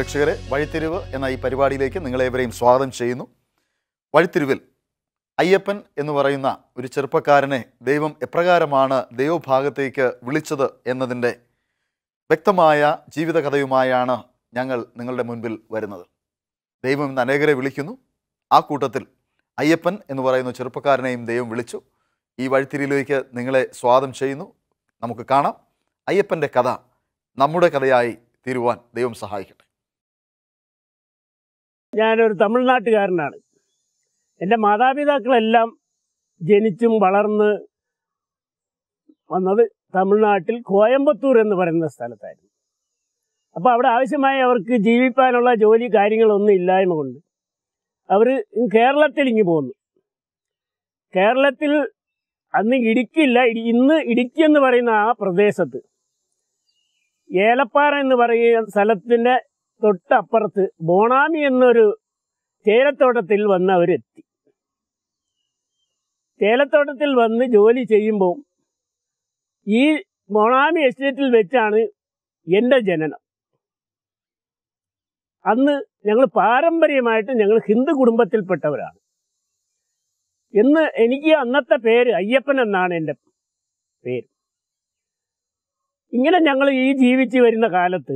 പ്രേക്ഷകരെ വഴിത്തിരിവ് എന്ന ഈ പരിപാടിയിലേക്ക് നിങ്ങളേവരെയും സ്വാഗതം ചെയ്യുന്നു വഴിത്തിരിവിൽ അയ്യപ്പൻ എന്ന് പറയുന്ന ഒരു ചെറുപ്പക്കാരനെ ദൈവം എപ്രകാരമാണ് ദൈവഭാഗത്തേക്ക് വിളിച്ചത് എന്നതിൻ്റെ വ്യക്തമായ ജീവിതകഥയുമായാണ് ഞങ്ങൾ നിങ്ങളുടെ മുൻപിൽ വരുന്നത് ദൈവം ഇന്ന് അനേകരെ വിളിക്കുന്നു ആ കൂട്ടത്തിൽ അയ്യപ്പൻ എന്ന് പറയുന്ന ചെറുപ്പക്കാരനെയും ദൈവം വിളിച്ചു ഈ വഴിത്തിരിയിലേക്ക് നിങ്ങളെ സ്വാഗതം ചെയ്യുന്നു നമുക്ക് കാണാം അയ്യപ്പൻ്റെ കഥ നമ്മുടെ കഥയായി തീരുവാൻ ദൈവം സഹായിക്കട്ടെ ഞാനൊരു തമിഴ്നാട്ടുകാരനാണ് എൻ്റെ മാതാപിതാക്കളെല്ലാം ജനിച്ചും വളർന്ന് വന്നത് തമിഴ്നാട്ടിൽ കോയമ്പത്തൂർ എന്ന് പറയുന്ന സ്ഥലത്തായിരുന്നു അപ്പോൾ അവിടെ ആവശ്യമായി അവർക്ക് ജീവിക്കാനുള്ള ജോലി കാര്യങ്ങളൊന്നും ഇല്ലായ്മ കൊണ്ട് അവർ കേരളത്തിൽ ഇങ്ങ് പോന്നു കേരളത്തിൽ അന്ന് ഇടുക്കിയില്ല ഇടി- ഇന്ന് ഇടുക്കി എന്ന് പറയുന്ന ആ പ്രദേശത്ത് ഏലപ്പാറ എന്ന് പറയുന്ന സ്ഥലത്തിൻ്റെ തൊട്ടപ്പുറത്ത് ബോണാമി എന്നൊരു തേയിലത്തോട്ടത്തിൽ വന്ന് അവരെത്തി തേയിലത്തോട്ടത്തിൽ വന്ന് ജോലി ചെയ്യുമ്പോൾ ഈ ബോണാമി എസ്റ്റേറ്റിൽ വെച്ചാണ് എൻ്റെ ജനനം അന്ന് ഞങ്ങൾ പാരമ്പര്യമായിട്ട് ഞങ്ങൾ ഹിന്ദു കുടുംബത്തിൽപ്പെട്ടവരാണ് എന്ന് എനിക്ക് അന്നത്തെ പേര് അയ്യപ്പൻ എന്നാണ് എൻ്റെ പേര് ഇങ്ങനെ ഞങ്ങൾ ഈ ജീവിച്ച് വരുന്ന കാലത്ത്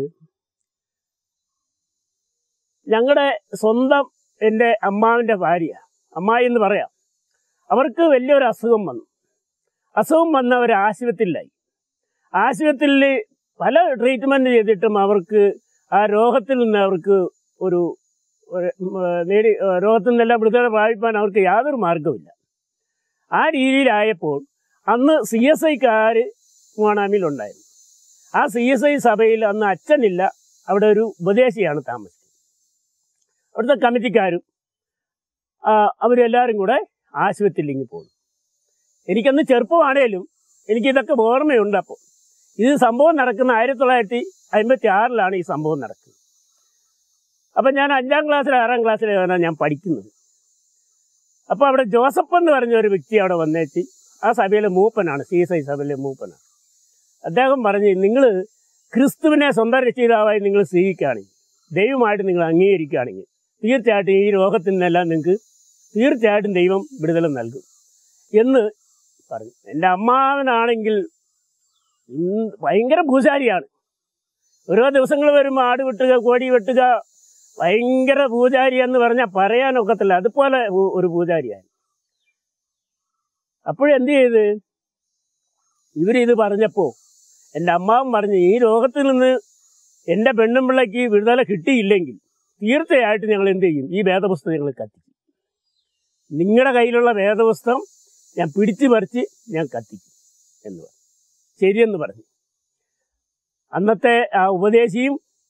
ഞങ്ങളുടെ സ്വന്തം എൻ്റെ അമ്മാവിൻ്റെ ഭാര്യ അമ്മായി എന്ന് പറയാം അവർക്ക് വലിയൊരു അസുഖം വന്നു അസുഖം വന്ന് അവർ ആശുപത്രിയിലായി ആശുപത്രിയിൽ പല ട്രീറ്റ്മെൻറ്റ് ചെയ്തിട്ടും അവർക്ക് ആ രോഗത്തിൽ നിന്ന് അവർക്ക് ഒരു ഒരു, ഉം, നേടി രോഗത്തിൽ നിന്നെല്ലാം വിടുതല പ്രാപിപ്പാൻ അവർക്ക് യാതൊരു മാർഗവുമില്ല ആ രീതിയിലായപ്പോൾ അന്ന് സി എസ് ഐക്കാർ മൂവാണാമിലുണ്ടായിരുന്നു ആ സി എസ് ഐ സഭയിൽ അന്ന് അച്ഛനില്ല അവിടെ ഒരു ഉപദേശിയാണ് താമസിക്കുന്നത് അവിടുത്തെ കമ്മിറ്റിക്കാരും ആ, അവരെല്ലാവരും കൂടെ ആശുപത്രിയിലേക്ക് പോകുന്നു എനിക്കന്ന് ചെറുപ്പമാണേലും എനിക്കിതൊക്കെ ഓർമ്മയുണ്ട് അപ്പോൾ ഇത് സംഭവം നടക്കുന്ന ആയിരത്തി തൊള്ളായിരത്തി അമ്പത്തി ആറിലാണ് ഈ സംഭവം നടക്കുന്നത് അപ്പം ഞാൻ അഞ്ചാം ക്ലാസ്സിൽ ആറാം ക്ലാസ്സിലാണ് ഞാൻ പഠിക്കുന്നത് അപ്പോൾ അവിടെ ജോസഫ് എന്ന് പറഞ്ഞ ഒരു വ്യക്തി അവിടെ വന്നേച്ച് ആ സഭയിലെ മൂപ്പനാണ് സി എസ് ഐ സഭയിലെ മൂപ്പനാണ് അദ്ദേഹം പറഞ്ഞ് നിങ്ങൾ ക്രിസ്തുവിനെ സ്വന്തം രക്ഷിതാവായി നിങ്ങൾ സ്വീകരിക്കുകയാണെങ്കിൽ ദൈവമായിട്ട് നിങ്ങൾ അംഗീകരിക്കുകയാണെങ്കിൽ തീർച്ചയായിട്ടും ഈ രോഗത്തിൽ നിന്നെല്ലാം നിങ്ങൾക്ക് തീർച്ചയായിട്ടും ദൈവം വിടുതല നൽകും എന്ന് പറഞ്ഞു എൻ്റെ അമ്മാവനാണെങ്കിൽ ഉം ഭയങ്കര പൂജാരിയാണ് ഓരോ ദിവസങ്ങൾ വരുമ്പോൾ ആട് വെട്ടുക കോടി വെട്ടുക ഭയങ്കര പൂജാരി എന്ന് പറഞ്ഞാൽ പറയാനൊക്കത്തില്ല അതുപോലെ ഒ- ഒരു പൂജാരിയാണ് അപ്പോഴെന്ത് ചെയ്ത് ഇവരിത് പറഞ്ഞപ്പോൾ എൻ്റെ അമ്മാവൻ പറഞ്ഞു ഈ രോഗത്തിൽ നിന്ന് എൻ്റെ പെണ്ണും പിള്ളയ്ക്ക് വിടുതല കിട്ടിയില്ലെങ്കിൽ തീർച്ചയായിട്ടും ഞങ്ങൾ എന്ത് ചെയ്യും ഈ വേദപുസ്തകം ഞങ്ങൾ കത്തിക്കും നിങ്ങളുടെ കയ്യിലുള്ള വേദപുസ്തകം ഞാൻ പിടിച്ചു പറിച്ച് ഞാൻ കത്തിക്കും എന്ന് പറഞ്ഞു ശരിയെന്ന് പറഞ്ഞു അന്നത്തെ ആ ഉപദേശിയും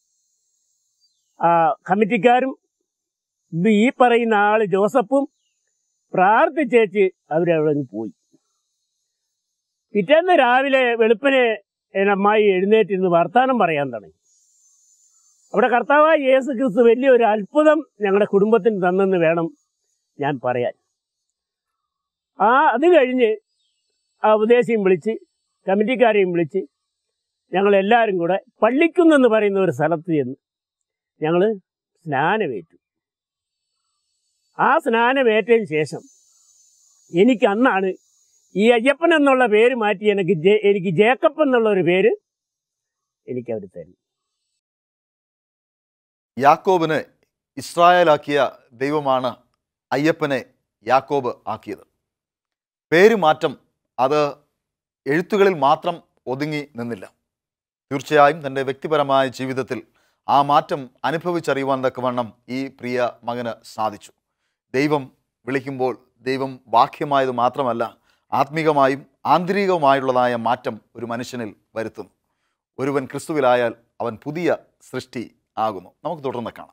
ആ കമ്മിറ്റിക്കാരും ഇത് ഈ പറയുന്ന ആള് ജോസഫും പ്രാർത്ഥിച്ചേച്ച് അവരവിടെ നിന്ന് പോയി പിറ്റേന്ന് രാവിലെ വെളുപ്പിനെ എൻ്റെ അമ്മായി എഴുന്നേറ്റിരുന്ന് വർത്താനം പറയാൻ തുടങ്ങി അവിടെ കർത്താവായ യേസു ക്രിസ്തു വലിയൊരു അത്ഭുതം ഞങ്ങളുടെ കുടുംബത്തിന് തന്നെന്ന് വേണം ഞാൻ പറയാൻ ആ അത് കഴിഞ്ഞ് ആ ഉപദേശിയും വിളിച്ച് കമ്മിറ്റിക്കാരെയും വിളിച്ച് ഞങ്ങളെല്ലാവരും കൂടെ പള്ളിക്കുന്നെന്ന് പറയുന്ന ഒരു സ്ഥലത്ത് ചെന്ന് ഞങ്ങൾ സ്നാനമേറ്റു ആ സ്നാനമേറ്റതിന് ശേഷം എനിക്ക് അന്നാണ് ഈ അയ്യപ്പൻ എന്നുള്ള പേര് മാറ്റി എനിക്ക് ജെ- എനിക്ക് ജേക്കബ് എന്നുള്ള ഒരു പേര് എനിക്ക് അവർ തരുന്നു യാക്കോബിന് ഇസ്രായേലാക്കിയ ദൈവമാണ് അയ്യപ്പനെ യാക്കോബ് ആക്കിയത് പേരുമാറ്റം അത് എഴുത്തുകളിൽ മാത്രം ഒതുങ്ങി നിന്നില്ല തീർച്ചയായും തൻ്റെ വ്യക്തിപരമായ ജീവിതത്തിൽ ആ മാറ്റം അനുഭവിച്ചറിയുവാൻ തക്കവണ്ണം ഈ പ്രിയ മകന് സാധിച്ചു ദൈവം വിളിക്കുമ്പോൾ ദൈവം വാക്യമായത് മാത്രമല്ല ആത്മീകമായും ആന്തരികവുമായുള്ളതായ മാറ്റം ഒരു മനുഷ്യനിൽ വരുത്തുന്നു ഒരുവൻ ക്രിസ്തുവിലായാൽ അവൻ പുതിയ സൃഷ്ടി ആകുന്നു നമുക്ക് തുടർന്ന് കാണാം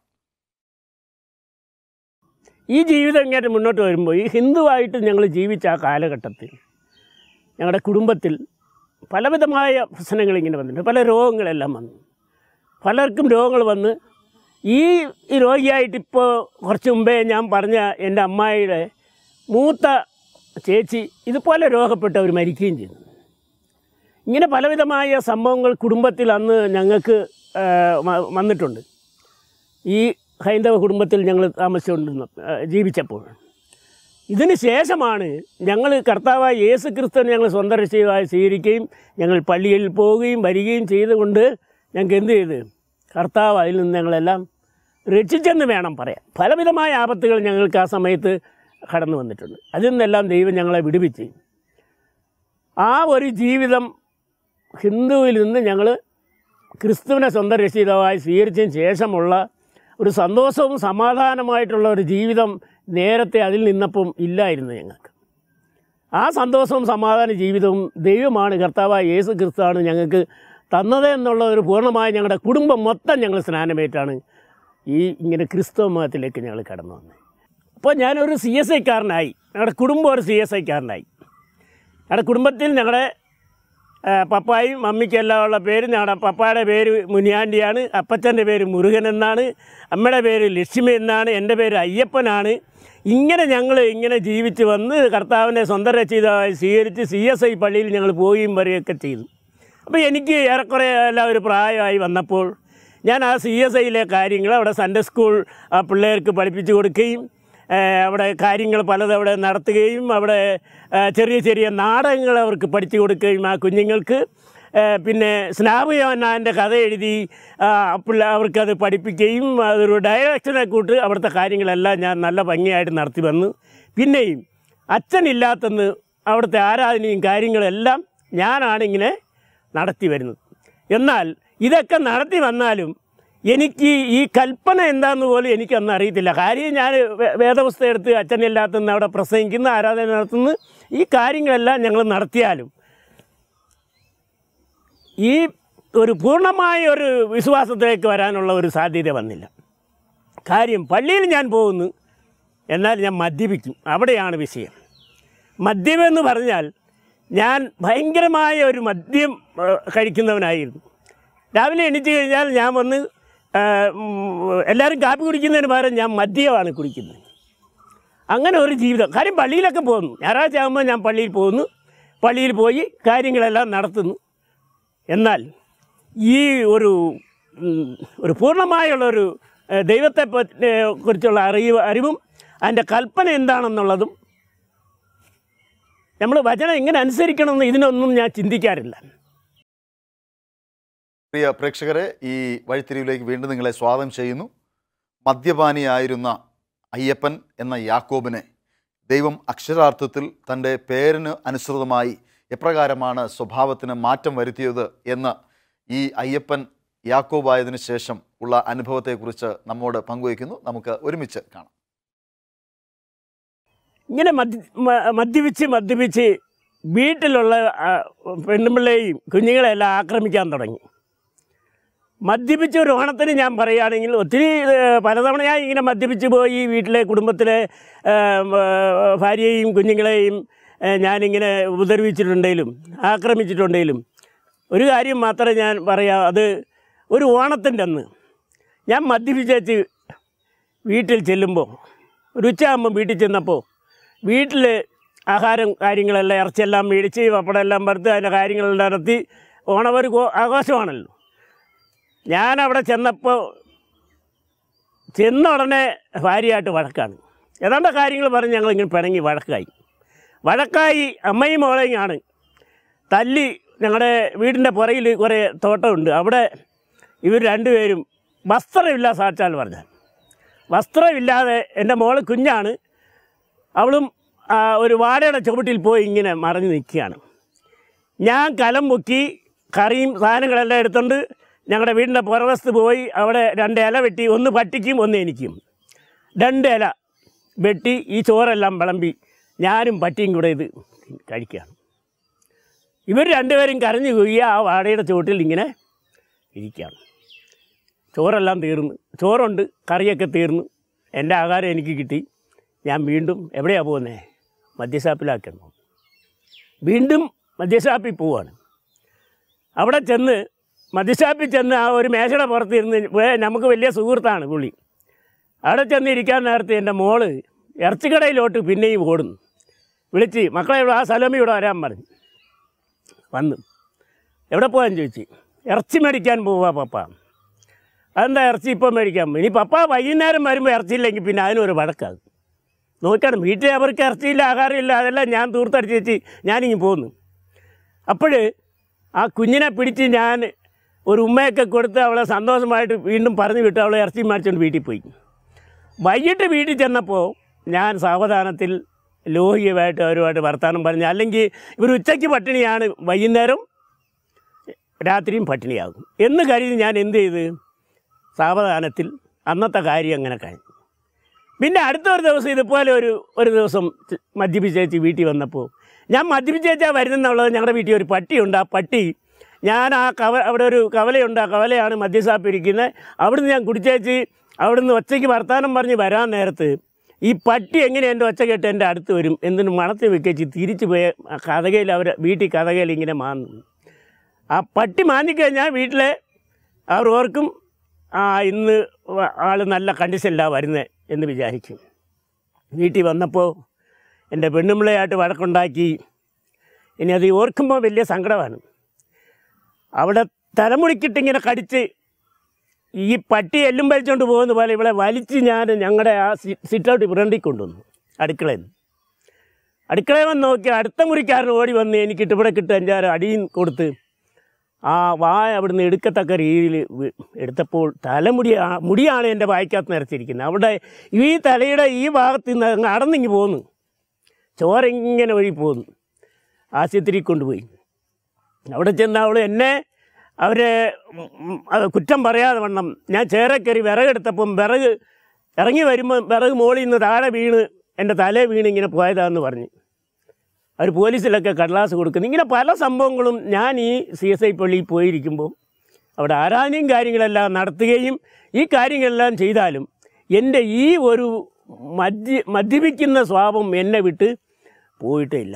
ഈ ജീവിതം ഇങ്ങനെ മുന്നോട്ട് വരുമ്പോൾ ഈ ഹിന്ദുവായിട്ട് ഞങ്ങൾ ജീവിച്ച ആ കാലഘട്ടത്തിൽ ഞങ്ങളുടെ കുടുംബത്തിൽ പലവിധമായ പ്രശ്നങ്ങൾ ഇങ്ങനെ വന്നിട്ടുണ്ട് പല രോഗങ്ങളെല്ലാം വന്നു പലർക്കും രോഗങ്ങൾ വന്ന് ഈ ഈ രോഗിയായിട്ട് ഇപ്പോൾ കുറച്ച് മുമ്പേ ഞാൻ പറഞ്ഞ എൻ്റെ അമ്മായിയുടെ മൂത്ത ചേച്ചി ഇതുപോലെ രോഗപ്പെട്ട് അവർ മരിക്കുകയും ചെയ്തു ഇങ്ങനെ പലവിധമായ സംഭവങ്ങൾ കുടുംബത്തിൽ അന്ന് ഞങ്ങൾക്ക് ആ, വ- വന്നിട്ടുണ്ട് ഈ ഹൈന്ദവ കുടുംബത്തിൽ ഞങ്ങൾ താമസിച്ചുകൊണ്ടിരുന്ന ആ, ജീവിച്ചപ്പോൾ ഇതിന് ശേഷമാണ് ഞങ്ങൾ കർത്താവായ യേസു ക്രിസ്തുവിനെ ഞങ്ങൾ സ്വന്തം രക്ഷയുമായി സ്വീകരിക്കുകയും ഞങ്ങൾ പള്ളിയിൽ പോവുകയും വരികയും ചെയ്തുകൊണ്ട് ഞങ്ങൾക്ക് എന്ത് ചെയ്ത് കർത്താവ് അതിൽ നിന്ന് ഞങ്ങളെല്ലാം രക്ഷിച്ചെന്ന് വേണം പറയാൻ പലവിധമായ ആപത്തുകൾ ഞങ്ങൾക്ക് ആ സമയത്ത് കടന്നു വന്നിട്ടുണ്ട് അതിൽ നിന്നെല്ലാം ദൈവം ഞങ്ങളെ വിടുവിച്ച് ആ ഒരു ജീവിതം ഹിന്ദുവിൽ നിന്ന് ഞങ്ങൾ ക്രിസ്തുവിനെ സ്വന്തം രക്ഷിതമായി സ്വീകരിച്ചതിന് ശേഷമുള്ള ഒരു സന്തോഷവും സമാധാനമായിട്ടുള്ള ഒരു ജീവിതം നേരത്തെ അതിൽ നിന്നപ്പം ഇല്ലായിരുന്നു ഞങ്ങൾക്ക് ആ സന്തോഷവും സമാധാന ജീവിതവും ദൈവമാണ് കർത്താവായ യേസു ക്രിസ്തുവാണ് ഞങ്ങൾക്ക് തന്നത് എന്നുള്ള ഒരു പൂർണ്ണമായ ഞങ്ങളുടെ കുടുംബം മൊത്തം ഞങ്ങൾ സ്നാനമേറ്റാണ് ഈ ഇങ്ങനെ ക്രിസ്തവ മതത്തിലേക്ക് ഞങ്ങൾ കടന്നു വന്നത് അപ്പോൾ ഞാനൊരു സി എസ് ഐക്കാരനായി ഞങ്ങളുടെ കുടുംബം ഒരു സി എസ് ഐക്കാരനായി ഞങ്ങളുടെ കുടുംബത്തിൽ ഞങ്ങളുടെ ആ, പപ്പായും മമ്മിക്കും എല്ലാം ഉള്ള പേര് ഞങ്ങളുടെ പപ്പായുടെ പേര് മുനിയാണ്ടിയാണ് അപ്പച്ചൻ്റെ പേര് മുരുകൻ എന്നാണ് അമ്മയുടെ പേര് ലക്ഷ്മി എന്നാണ് എൻ്റെ പേര് അയ്യപ്പനാണ് ഇങ്ങനെ ഞങ്ങൾ ഇങ്ങനെ ജീവിച്ച് വന്ന് കർത്താവിനെ സ്വന്തം രക്ഷിതമായി സ്വീകരിച്ച് സി എസ് ഐ പള്ളിയിൽ ഞങ്ങൾ പോവുകയും വരികയൊക്കെ ചെയ്തു അപ്പോൾ എനിക്ക് ഏറെക്കുറെ എല്ലാം ഒരു പ്രായമായി വന്നപ്പോൾ ഞാൻ ആ സി എസ് ഐയിലെ കാര്യങ്ങൾ അവിടെ സൺഡേ സ്കൂൾ ആ പിള്ളേർക്ക് പഠിപ്പിച്ചു കൊടുക്കുകയും ഏഹ് അവിടെ കാര്യങ്ങൾ പലതും അവിടെ നടത്തുകയും അവിടെ ഏഹ് ചെറിയ ചെറിയ നാടകങ്ങൾ അവർക്ക് പഠിച്ചു കൊടുക്കുകയും ആ കുഞ്ഞുങ്ങൾക്ക് ഏഹ് പിന്നെ സ്നാപ് യോഹന്നാൻ്റെ കഥ എഴുതി ആ, പിള്ളേ അവർക്കത് പഠിപ്പിക്കുകയും അതൊരു ഡയറക്ഷനെ കൂട്ട് അവിടുത്തെ കാര്യങ്ങളെല്ലാം ഞാൻ നല്ല ഭംഗിയായിട്ട് നടത്തി വന്നു പിന്നെയും അച്ഛനില്ലാത്തെന്ന് അവിടുത്തെ ആരാധനയും കാര്യങ്ങളെല്ലാം ഞാനാണിങ്ങനെ നടത്തി വരുന്നത് എന്നാൽ ഇതൊക്കെ നടത്തി വന്നാലും എനിക്ക് ഈ കൽപ്പന എന്താന്ന് പോലും എനിക്കന്ന് അറിയത്തില്ല കാര്യം ഞാൻ വേ- വേദപുസ്തകം എടുത്ത് അച്ഛനില്ലാത്തന്ന് അവിടെ പ്രസംഗിക്കുന്ന ആരാധന നടത്തുന്നു ഈ കാര്യങ്ങളെല്ലാം ഞങ്ങൾ നടത്തിയാലും ഈ ഒരു പൂർണ്ണമായ ഒരു വിശ്വാസത്തിലേക്ക് വരാനുള്ള ഒരു സാധ്യത വന്നില്ല കാര്യം പള്ളിയിൽ ഞാൻ പോകുന്നു എന്നാൽ ഞാൻ മദ്യപിക്കും അവിടെയാണ് വിഷയം മദ്യമെന്ന് പറഞ്ഞാൽ ഞാൻ ഭയങ്കരമായ ഒരു മദ്യം ആ, കഴിക്കുന്നവനായിരുന്നു രാവിലെ എണീറ്റ് കഴിഞ്ഞാൽ ഞാൻ വന്ന് ആ, ഉം, എല്ലാവരും കാപ്പി കുടിക്കുന്നതിന് പകരം ഞാൻ മദ്യമാണ് കുടിക്കുന്നത് അങ്ങനെ ഒരു ജീവിതം കാര്യം പള്ളിയിലൊക്കെ പോകുന്നു ഞായറാഴ്ച ആകുമ്പോൾ ഞാൻ പള്ളിയിൽ പോകുന്നു പള്ളിയിൽ പോയി കാര്യങ്ങളെല്ലാം നടത്തുന്നു എന്നാൽ ഈ ഒരു ഉം, ഒരു പൂർണ്ണമായുള്ളൊരു ഏഹ്, ദൈവത്തെ പറ്റി- ഏഹ്, കുറിച്ചുള്ള അറിവ് അറിവും അതിൻ്റെ കൽപ്പന എന്താണെന്നുള്ളതും നമ്മൾ വചനം എങ്ങനെ അനുസരിക്കണമെന്ന് ഇതിനൊന്നും ഞാൻ ചിന്തിക്കാറില്ല പ്രിയ പ്രേക്ഷകരെ ഈ വഴിത്തിരിവിലേക്ക് വീണ്ടും നിങ്ങളെ സ്വാഗതം ചെയ്യുന്നു മദ്യപാനിയായിരുന്ന അയ്യപ്പൻ എന്ന യാക്കോബിനെ ദൈവം അക്ഷരാർത്ഥത്തിൽ തൻ്റെ പേരിന് അനുസൃതമായി എപ്രകാരമാണ് സ്വഭാവത്തിന് മാറ്റം വരുത്തിയത് എന്ന് ഈ അയ്യപ്പൻ യാക്കോബായതിനു ശേഷം ഉള്ള അനുഭവത്തെക്കുറിച്ച് നമ്മോട് പങ്കുവയ്ക്കുന്നു നമുക്ക് ഒരുമിച്ച് കാണാം ഇങ്ങനെ മദ്യ മ- മദ്യപിച്ച് മദ്യപിച്ച് വീട്ടിലുള്ള ആ, പെണ്ണുപിള്ളയെയും കുഞ്ഞുങ്ങളെല്ലാം ആക്രമിക്കാൻ തുടങ്ങി മദ്യപിച്ച ഒരു ഓണത്തിന് ഞാൻ പറയുകയാണെങ്കിൽ ഒത്തിരി ഏഹ്, പലതവണയായി ഇങ്ങനെ മദ്യപിച്ച് പോയി വീട്ടിലെ കുടുംബത്തിലെ ഏഹ്, ഏഹ്, ഭാര്യയെയും കുഞ്ഞുങ്ങളെയും ഏഹ്, ഞാനിങ്ങനെ ഉപദ്രവിച്ചിട്ടുണ്ടെങ്കിലും ആക്രമിച്ചിട്ടുണ്ടെങ്കിലും ഒരു കാര്യം മാത്രമേ ഞാൻ പറയാം അത് ഒരു ഓണത്തിൻ്റെ അന്ന് ഞാൻ മദ്യപിച്ചേച്ച് വീട്ടിൽ ചെല്ലുമ്പോൾ ഒരു ഉച്ചയാകുമ്പോൾ വീട്ടിൽ ചെന്നപ്പോൾ വീട്ടിൽ ആഹാരം കാര്യങ്ങളെല്ലാം ഇറച്ചിയെല്ലാം മേടിച്ച് പപ്പടെല്ലാം വറുത്ത് അതിൻ്റെ കാര്യങ്ങളെല്ലാം നടത്തി ഓണം ഒരു ഗോ- ആഘോഷമാണല്ലോ ഞാൻ അവിടെ ചെന്നപ്പോൾ ചെന്ന ഉടനെ ഭാര്യയായിട്ട് വഴക്കാണ് ഏതാണ്ട് കാര്യങ്ങൾ പറഞ്ഞ് ഞങ്ങളിങ്ങനെ പിണങ്ങി വഴക്കായി വഴക്കായി അമ്മയും മോളെയും ആണ് തല്ലി ഞങ്ങളുടെ വീടിൻ്റെ പുറയിൽ കുറേ തോട്ടമുണ്ട് അവിടെ ഇവർ രണ്ടുപേരും വസ്ത്രമില്ല സാക്ഷാൽ പറഞ്ഞാൽ വസ്ത്രമില്ലാതെ എൻ്റെ മോള് കുഞ്ഞാണ് അവളും ആ, ഒരു വാടയുടെ ചുവട്ടിൽ പോയി ഇങ്ങനെ മറഞ്ഞു നിൽക്കുകയാണ് ഞാൻ കലം മുക്കി കറിയും സാധനങ്ങളെല്ലാം എടുത്തുകൊണ്ട് ഞങ്ങളുടെ വീടിൻ്റെ പുറവശത്ത് പോയി അവിടെ രണ്ട് ഇല വെട്ടി ഒന്ന് പട്ടിക്കും ഒന്ന് എനിക്കും രണ്ട് ഇല വെട്ടി ഈ ചോറെല്ലാം വിളമ്പി ഞാനും പട്ടിയും കൂടെ ഇത് കഴിക്കുകയാണ് ഇവർ രണ്ടുപേരും കരഞ്ഞു പോയി ആ വാടയുടെ ചുവട്ടിൽ ഇങ്ങനെ ഇരിക്കുകയാണ് ചോറെല്ലാം തീർന്നു ചോറുണ്ട് കറിയൊക്കെ തീർന്നു എൻ്റെ ആഹാരം എനിക്ക് കിട്ടി ഞാൻ വീണ്ടും എവിടെയാണ് പോകുന്നത് മദ്യഷാപ്പിലാക്കുന്നു വീണ്ടും മദ്യഷാപ്പിൽ പോവാണ് അവിടെ ചെന്ന് മദ്യഷാപ്പിൽ ചെന്ന് ആ ഒരു മേശയുടെ പുറത്തിരുന്ന് വേ- നമുക്ക് വലിയ സുഹൃത്താണ് പുള്ളി അവിടെ ചെന്ന് ഇരിക്കാൻ നേരത്തെ എൻ്റെ മോള് ഇറച്ചിക്കടയിലോട്ട് പിന്നെയും ഓടുന്നു വിളിച്ച് മക്കളെ ഇവിടെ ആ സലോമി ഇവിടെ വരാൻ പറഞ്ഞു വന്നു എവിടെ പോകാൻ ചോദിച്ചു ഇറച്ചി മേടിക്കാൻ പോവാ പപ്പ അതെന്താ ഇറച്ചി ഇപ്പം മേടിക്കാം ഇനി പപ്പ വൈകുന്നേരം വരുമ്പോൾ ഇറച്ചിയില്ലെങ്കിൽ പിന്നെ അതിനൊരു വഴക്കാകും നോക്കണം വീട്ടിൽ അവർക്ക് ഇറച്ചിയില്ല ആഹാരമില്ല അതെല്ലാം ഞാൻ തൂർത്തടിച്ച് വെച്ച് ഞാനിങ്ങ് പോന്നു അപ്പോൾ ആ കുഞ്ഞിനെ പിടിച്ച് ഞാൻ ഒരു ഉമ്മയൊക്കെ കൊടുത്ത് അവളെ സന്തോഷമായിട്ട് വീണ്ടും പറഞ്ഞു വിട്ട് അവളെ ഇറച്ചി മേടിച്ചുകൊണ്ട് വീട്ടിൽ പോയി വൈകിട്ട് വീട്ടിൽ ചെന്നപ്പോൾ ഞാൻ സാവധാനത്തിൽ ലോഹിയുമായിട്ട് അവരുമായിട്ട് വർത്തമാനം പറഞ്ഞു അല്ലെങ്കിൽ ഇവർ ഉച്ചയ്ക്ക് പട്ടിണിയാണ് വൈകുന്നേരം രാത്രിയും പട്ടിണിയാകും എന്ന് കരുതി ഞാൻ എന്ത് ചെയ്ത് സാവധാനത്തിൽ അന്നത്തെ കാര്യം അങ്ങനെ കഴിഞ്ഞു പിന്നെ അടുത്ത ഒരു ദിവസം ഇതുപോലെ ഒരു ഒരു ദിവസം ച- മദ്യപിച്ചേച്ചി വീട്ടിൽ വന്നപ്പോൾ ഞാൻ മദ്യപിച്ചേച്ചാ വരുന്നെന്നുള്ളത് ഞങ്ങളുടെ വീട്ടിൽ ഒരു പട്ടിയുണ്ട് ആ പട്ടി ഞാൻ ആ കവ അവിടെ ഒരു കവലയുണ്ട് ആ കവലയാണ് മദ്യസാപ്പ് ഇരിക്കുന്നത് അവിടുന്ന് ഞാൻ കുടിച്ചേച്ച് അവിടുന്ന് ഒച്ചയ്ക്ക് വർത്തമാനം പറഞ്ഞ് വരാൻ നേരത്ത് ഈ പട്ടി എങ്ങനെ എൻ്റെ ഒച്ച കേട്ട് എൻ്റെ അടുത്ത് വരും എന്തിനു മണത്തി വെക്കേച്ച് തിരിച്ചു പോയ ആ കഥകയിൽ അവർ വീട്ടിൽ കഥകയിൽ ഇങ്ങനെ മാന്നു ആ പട്ടി മാന്തിക്കഴിഞ്ഞാൽ വീട്ടിലെ അവർ ഓർക്കും ആ ഇന്ന് ആൾ നല്ല കണ്ടീഷനിലാണ് വരുന്നത് എന്ന് വിചാരിക്കും വീട്ടിൽ വന്നപ്പോൾ എൻ്റെ പെണ്ണുമ്പിളയായിട്ട് വഴക്കുണ്ടാക്കി ഇനി അത് ഓർക്കുമ്പോൾ വലിയ സങ്കടമാണ് അവിടെ തലമുടിക്കിട്ടിങ്ങനെ കടിച്ച് ഈ പട്ടി എല്ലും വലിച്ചുകൊണ്ട് പോകുന്ന പോലെ ഇവിടെ വലിച്ച് ഞാൻ ഞങ്ങളുടെ ആ സിറ്റ് ഔട്ട് ഫ്രണ്ടിൽ കൊണ്ടുവന്നു അടുക്കളയിൽ നിന്ന് അടുക്കളയിൽ വന്ന് നോക്കി അടുത്ത മുറിക്കാരൻ ഓടി വന്ന് എനിക്കിട്ട് ഇവിടെ കിട്ടും അഞ്ചാറ് അടിയും കൊടുത്ത് ആ വായ അവിടുന്ന് എടുക്കത്തക്ക രീതിയിൽ വി- എടുത്തപ്പോൾ തലമുടി ആ- മുടിയാണ് എൻ്റെ വായിക്കകത്ത് നിറച്ചിരിക്കുന്നത് അവിടെ ഈ തലയുടെ ഈ ഭാഗത്ത് നിന്ന് അങ്ങ് അടന്നിങ്ങി പോന്നു ചോര ഇങ്ങനെ വഴി പോന്നു ആശുപത്രി കൊണ്ടുപോയി അവിടെ ചെന്ന് അവൾ എന്നെ അവരെ ഉം, ഉം, അത് കുറ്റം പറയാതെ വണ്ണം ഞാൻ ചേറെ കയറി വിറകെടുത്തപ്പം വിറക് ഇറങ്ങി വരുമ്പോൾ വിറക് മോളിൽ നിന്ന് താഴെ വീണ് എൻ്റെ തലേ വീണ് ഇങ്ങനെ പോയതാന്ന് പറഞ്ഞു അവർ പോലീസിലൊക്കെ കടലാസ് കൊടുക്കുന്നു ഇങ്ങനെ പല സംഭവങ്ങളും ഞാൻ ഈ സി എസ് ഐ പള്ളിയിൽ പോയിരിക്കുമ്പോൾ അവിടെ ആരാധനയും കാര്യങ്ങളെല്ലാം നടത്തുകയും ഈ കാര്യങ്ങളെല്ലാം ചെയ്താലും എൻ്റെ ഈ ഒരു മദ്യ മദ്യപിക്കുന്ന സ്വഭാവം എന്നെ വിട്ട് പോയിട്ടില്ല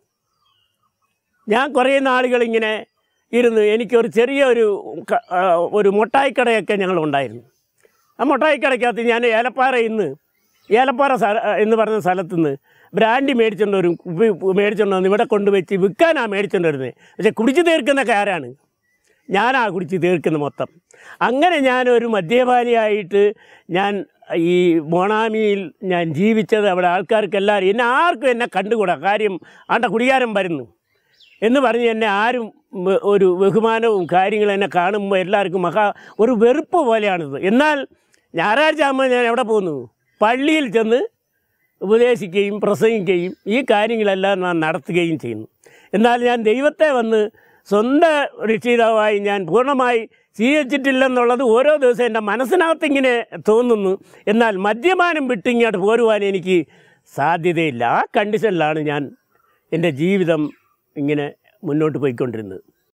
ഞാൻ കുറേ നാളുകളിങ്ങനെ ഇരുന്ന് എനിക്കൊരു ചെറിയൊരു ക- ആ, ഒരു മുട്ടായിക്കടയൊക്കെ ഞങ്ങളുണ്ടായിരുന്നു ആ മുട്ടായിക്കടയ്ക്കകത്ത് ഞാൻ ഏലപ്പാറയിൽ നിന്ന് ഏലപ്പാറ സ്ഥല എന്ന് പറഞ്ഞ സ്ഥലത്ത് നിന്ന് ബ്രാൻഡി മേടിച്ചുകൊണ്ട് വരും കുപ്പി മേടിച്ചുകൊണ്ട് വന്ന് ഇവിടെ കൊണ്ടുവച്ച് വിൽക്കാനാണ് മേടിച്ചുകൊണ്ട് വരുന്നത് പക്ഷേ കുടിച്ച് തീർക്കുന്നൊക്കെ ആരാണ് ഞാനാ കുടിച്ച് തീർക്കുന്നത് മൊത്തം അങ്ങനെ ഞാനൊരു മദ്യപാനിയായിട്ട് ഞാൻ ഈ മൊണാമിയിൽ ഞാൻ ജീവിച്ചത് അവിടെ ആൾക്കാർക്ക് എല്ലാവരും എന്നെ ആർക്കും എന്നെ കണ്ടുകൂടാ കാര്യം ആണ്ട കുടികാരം വരുന്നു എന്ന് പറഞ്ഞ് എന്നെ ആരും വ- ഒരു ബഹുമാനവും കാര്യങ്ങളും എന്നെ കാണുമ്പോൾ എല്ലാവർക്കും മഹാ ഒരു വെറുപ്പ് പോലെയാണിത് എന്നാൽ ഞായറാഴ്ച ആകുമ്പോൾ ഞാൻ എവിടെ പോകുന്നു പള്ളിയിൽ ചെന്ന് ഉപദേശിക്കുകയും പ്രസംഗിക്കുകയും ഈ കാര്യങ്ങളെല്ലാം ഞാൻ നടത്തുകയും ചെയ്യുന്നു എന്നാൽ ഞാൻ ദൈവത്തെ വന്ന് സ്വന്തം രക്ഷിതാവായി ഞാൻ പൂർണ്ണമായി സ്വീകരിച്ചിട്ടില്ലെന്നുള്ളത് ഓരോ ദിവസവും എൻ്റെ മനസ്സിനകത്ത് ഇങ്ങനെ തോന്നുന്നു എന്നാൽ മദ്യപാനം വിട്ട് ഇങ്ങോട്ട് പോരുവാൻ എനിക്ക് സാധ്യതയില്ല ആ കണ്ടീഷനിലാണ് ഞാൻ എൻ്റെ ജീവിതം ഇങ്ങനെ മുന്നോട്ട് പോയിക്കൊണ്ടിരുന്നത്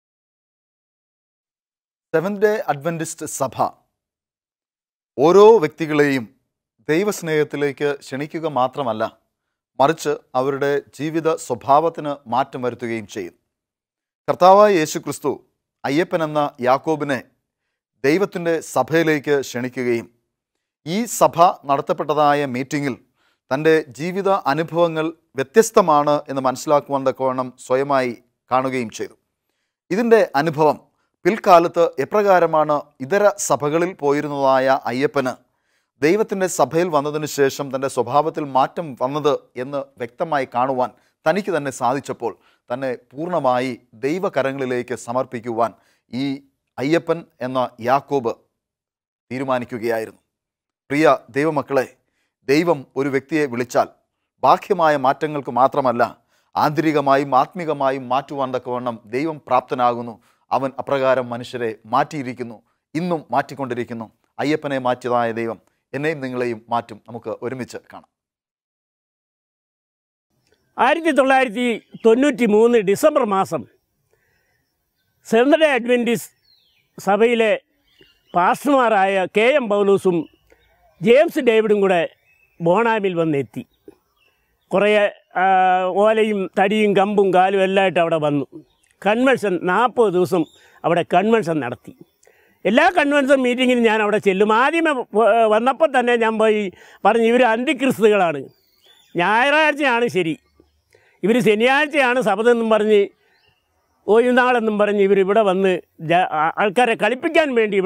സെവൻത് ഡേ അഡ്വൻറ്റിസ്റ്റ് സഭ ഓരോ വ്യക്തികളെയും ദൈവസ്നേഹത്തിലേക്ക് ക്ഷണിക്കുക മാത്രമല്ല മറിച്ച് അവരുടെ ജീവിത സ്വഭാവത്തിന് മാറ്റം വരുത്തുകയും ചെയ്യും കർത്താവായ യേശു ക്രിസ്തു അയ്യപ്പൻ എന്ന യാക്കോബിനെ ദൈവത്തിൻ്റെ സഭയിലേക്ക് ക്ഷണിക്കുകയും ഈ സഭ നടത്തപ്പെട്ടതായ മീറ്റിങ്ങിൽ തൻ്റെ ജീവിത അനുഭവങ്ങൾ വ്യത്യസ്തമാണ് എന്ന് മനസ്സിലാക്കുവാൻ തക്കവണ്ണം സ്വയമായി കാണുകയും ചെയ്തു ഇതിൻ്റെ അനുഭവം പിൽക്കാലത്ത് എപ്രകാരമാണ് ഇതര സഭകളിൽ പോയിരുന്നതായ അയ്യപ്പന് ദൈവത്തിൻ്റെ സഭയിൽ വന്നതിന് ശേഷം തൻ്റെ സ്വഭാവത്തിൽ മാറ്റം വന്നത് എന്ന് വ്യക്തമായി കാണുവാൻ തനിക്ക് തന്നെ സാധിച്ചപ്പോൾ തന്നെ പൂർണ്ണമായി ദൈവകരങ്ങളിലേക്ക് സമർപ്പിക്കുവാൻ ഈ അയ്യപ്പൻ എന്ന യാക്കോബ് തീരുമാനിക്കുകയായിരുന്നു പ്രിയ ദൈവമക്കളെ ദൈവം ഒരു വ്യക്തിയെ വിളിച്ചാൽ ബാഹ്യമായ മാറ്റങ്ങൾക്ക് മാത്രമല്ല ആന്തരികമായും ആത്മികമായും മാറ്റുവാൻ തക്കവണ്ണം ദൈവം പ്രാപ്തനാകുന്നു അവൻ അപ്രകാരം മനുഷ്യരെ മാറ്റിയിരിക്കുന്നു ഇന്നും മാറ്റിക്കൊണ്ടിരിക്കുന്നു അയ്യപ്പനെ മാറ്റിയതായ ദൈവം എന്നെയും നിങ്ങളെയും മാറ്റും നമുക്ക് ഒരുമിച്ച് കാണാം ആയിരത്തി തൊള്ളായിരത്തി തൊണ്ണൂറ്റി മൂന്ന് ഡിസംബർ മാസം സെവന്ത് ഡേ അഡ്വൻറ്റിസ് സഭയിലെ പാസ്റ്റർമാരായ കെ എം പൗലൂസും ജെയിംസ് ഡേവിഡും കൂടെ ബോണാമിൽ വന്നെത്തി കുറേ ആ, ഓലയും തടിയും കമ്പും കാലും എല്ലാമായിട്ട് അവിടെ വന്നു കൺവെൻഷൻ നാൽപ്പത് ദിവസം അവിടെ കൺവെൻഷൻ നടത്തി എല്ലാ കൺവെൻഷൻ മീറ്റിങ്ങിനും ഞാൻ അവിടെ ചെല്ലും ആദ്യമേ പോ- വന്നപ്പോൾ തന്നെ ഞാൻ പോയി പറഞ്ഞു ഇവർ അന്തിക്രിസ്തുകളാണ് ഞായറാഴ്ചയാണ് ശരി ഇവർ ശനിയാഴ്ചയാണ് സബതെന്നും പറഞ്ഞ് ഒഴിനാളെന്നും പറഞ്ഞ് ഇവർ ഇവിടെ വന്ന് ജ- ആ- ആൾക്കാരെ കളിപ്പിക്കാൻ വേണ്ടി ഇവിടെ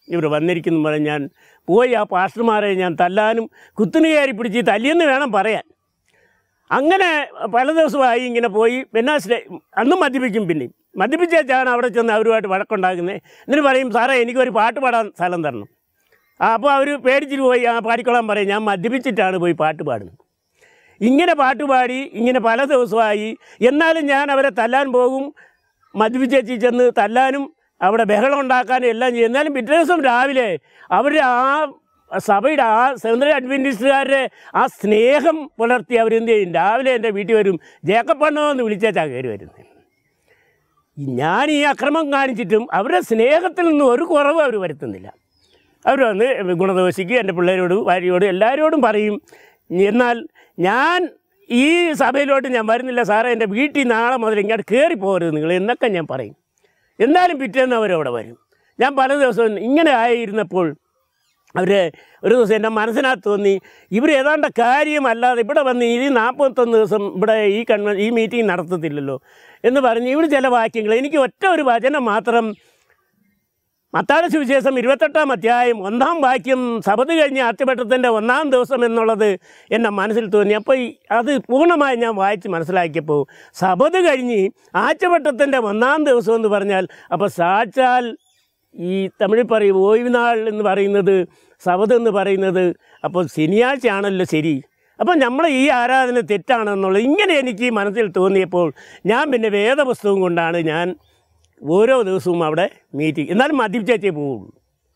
ഇവർ വന്നിരിക്കുന്നു പറഞ്ഞ് ഞാൻ പോയി ആ പാസ്റ്റർമാരെ ഞാൻ തല്ലാനും കുത്തിനു കയറി പിടിച്ച് തല്ലിയെന്ന് വേണം പറയാൻ അങ്ങനെ പല ദിവസമായി ഇങ്ങനെ പോയി പിന്നെ സ്നേ- അന്നും മദ്യപിക്കും പിന്നെയും മദ്യപിച്ചാണ് അവിടെ ചെന്ന് അവരുമായിട്ട് വഴക്കുണ്ടാക്കുന്നത് എന്നിട്ട് പറയും സാറേ എനിക്കൊരു പാട്ട് പാടാൻ സ്ഥലം തരണം ആ അപ്പോൾ അവർ പേടിച്ചിട്ട് പോയി ആ പാടിക്കൊള്ളാൻ പറയും ഞാൻ മദ്യപിച്ചിട്ടാണ് പോയി പാട്ട് പാടുന്നത് ഇങ്ങനെ പാട്ട് പാടി ഇങ്ങനെ പല ദിവസമായി എന്നാലും ഞാൻ അവരെ തല്ലാൻ പോകും മദ്യപിച്ചേച്ചി ചെന്ന് തല്ലാനും അവിടെ ബഹളം ഉണ്ടാക്കാനും എല്ലാം ചെയ്യും എന്നാലും പിറ്റേ ദിവസം രാവിലെ അവർ ആ സഭയുടെ ആ സെവന്തര അഡ്വൻറ്റിസ്റ്റുകാരുടെ ആ സ്നേഹം പുലർത്തി അവരെന്ത് ചെയ്യും രാവിലെ എൻ്റെ വീട്ടിൽ വരും ജേക്കപ്പണ്ണോ എന്ന് വിളിച്ചേച്ചാ കയറി വരുന്നത് ഞാൻ ഈ അക്രമം കാണിച്ചിട്ടും അവരുടെ സ്നേഹത്തിൽ നിന്ന് ഒരു കുറവ് അവർ വരുത്തുന്നില്ല അവർ വന്ന് ഗുണദോഷിക്ക് എൻ്റെ പിള്ളേരോടും ഭാര്യയോടും എല്ലാവരോടും പറയും എന്നാൽ ഞാൻ ഈ സഭയിലോട്ട് ഞാൻ വരുന്നില്ല സാറേ എൻ്റെ വീട്ടിൽ നാളെ മുതൽ ഇങ്ങോട്ട് കയറി പോകരുത് നിങ്ങൾ എന്നൊക്കെ ഞാൻ പറയും എന്നാലും പിറ്റേന്ന് അവരവിടെ വരും ഞാൻ പല ദിവസവും ഇങ്ങനെ ആയിരുന്നപ്പോൾ അവർ ഒരു ദിവസം എൻ്റെ മനസ്സിനകത്ത് തോന്നി ഇവർ ഏതാണ്ട് കാര്യമല്ലാതെ ഇവിടെ വന്ന് ഈ നാൽപ്പത്തൊന്ന് ദിവസം ഇവിടെ ഈ കൺവ ഈ മീറ്റിംഗ് നടത്തത്തില്ലല്ലോ എന്ന് പറഞ്ഞ് ഇവിടെ ചില വാക്യങ്ങൾ എനിക്ക് ഒറ്റ ഒരു വചനം മാത്രം മത്താഴ സുവിശേഷം ഇരുപത്തെട്ടാം അധ്യായം ഒന്നാം വാക്യം സബത് കഴിഞ്ഞ് ആറ്റുപട്ടത്തിൻ്റെ ഒന്നാം ദിവസം എന്നുള്ളത് എൻ്റെ മനസ്സിൽ തോന്നി അപ്പോൾ ഈ അത് പൂർണ്ണമായി ഞാൻ വായിച്ച് മനസ്സിലാക്കിയപ്പോൾ സബത് കഴിഞ്ഞ് ആറ്റുപട്ടത്തിൻ്റെ ഒന്നാം ദിവസം എന്ന് പറഞ്ഞാൽ അപ്പോൾ സാക്ഷാൽ ഈ തമിഴിൽ പറയും ഓയ്വ് നാൾ എന്ന് പറയുന്നത് സബത് എന്ന് പറയുന്നത് അപ്പോൾ ശനിയാഴ്ചയാണല്ലോ ശരി അപ്പം നമ്മൾ ഈ ആരാധന തെറ്റാണെന്നുള്ളത് ഇങ്ങനെ എനിക്ക് മനസ്സിൽ തോന്നിയപ്പോൾ ഞാൻ പിന്നെ വേദപുസ്തകം കൊണ്ടാണ് ഞാൻ ഓരോ ദിവസവും അവിടെ മീറ്റിംഗ് എന്നാലും മദ്യപിച്ചേ പോവുള്ളൂ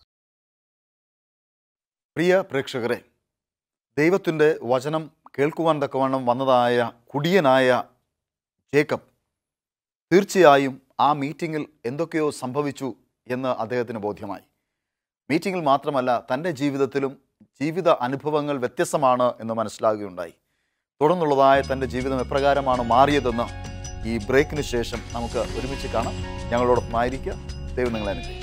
പ്രിയ പ്രേക്ഷകരെ ദൈവത്തിൻ്റെ വചനം കേൾക്കുവാൻ തക്കവണ്ണം വന്നതായ കുടിയനായ ജേക്കബ് തീർച്ചയായും ആ മീറ്റിങ്ങിൽ എന്തൊക്കെയോ സംഭവിച്ചു എന്ന് അദ്ദേഹത്തിന് ബോധ്യമായി മീറ്റിങ്ങിൽ മാത്രമല്ല തൻ്റെ ജീവിതത്തിലും ജീവിത അനുഭവങ്ങൾ വ്യത്യസ്തമാണ് എന്ന് മനസ്സിലാകുകയുണ്ടായി തുടർന്നുള്ളതായ തൻ്റെ ജീവിതം എപ്രകാരമാണ് മാറിയതെന്ന് ഈ ബ്രേക്കിന് ശേഷം നമുക്ക് ഒരുമിച്ച് കാണാം ഞങ്ങളോടൊപ്പം ആയിരിക്കുക ദൈവം നിങ്ങളെ അനുഗ്രഹിക്കും